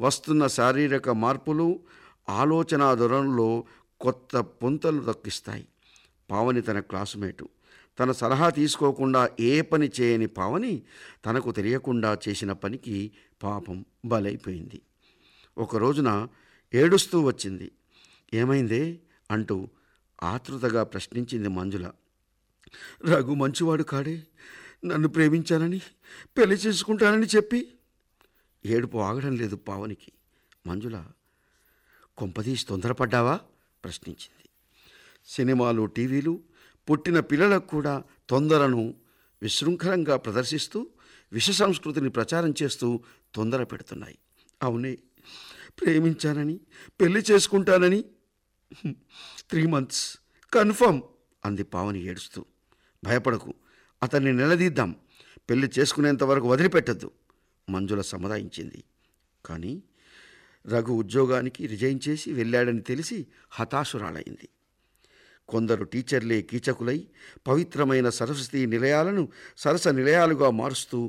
వస్తున్న శారీరక మార్పులు ఆలోచనా ధోరణిలో కొత్త పుంతలు దక్కిస్తాయి పావని తన క్లాసుమేటు తన సలహా తీసుకోకుండా ఏ పని చేయని పావని తనకు తెలియకుండా చేసిన పనికి పాపం బలైపోయింది ఒక రోజున ఏడుస్తూ వచ్చింది ఏమైందే అంటూ ఆతృతగా ప్రశ్నించింది మంజుల రఘు మంచివాడు కాడే నన్ను ప్రేమించానని పెళ్లి చేసుకుంటానని చెప్పి ఏడుపు ఆగడం లేదు పావనికి మంజుల కొంపదీసి తొందరపడ్డావా ప్రశ్నించింది సినిమాలు టీవీలు పుట్టిన పిల్లలకు కూడా తొందరను విశృంఖలంగా ప్రదర్శిస్తూ విష సంస్కృతిని ప్రచారం చేస్తూ తొందర పెడుతున్నాయి అవునే ప్రేమించానని పెళ్లి చేసుకుంటానని త్రీ మంత్స్ కన్ఫర్మ్ అంది పావని ఏడుస్తూ భయపడకు అతన్ని నిలదీద్దాం పెళ్లి చేసుకునేంత వరకు వదిలిపెట్టద్దు మంజుల సముదాయించింది కానీ రఘు ఉద్యోగానికి రిజైన్ చేసి వెళ్ళాడని తెలిసి హతాశురాలైంది కొందరు టీచర్లే కీచకులై పవిత్రమైన సరస్వతి నిలయాలను సరస నిలయాలుగా మారుస్తూ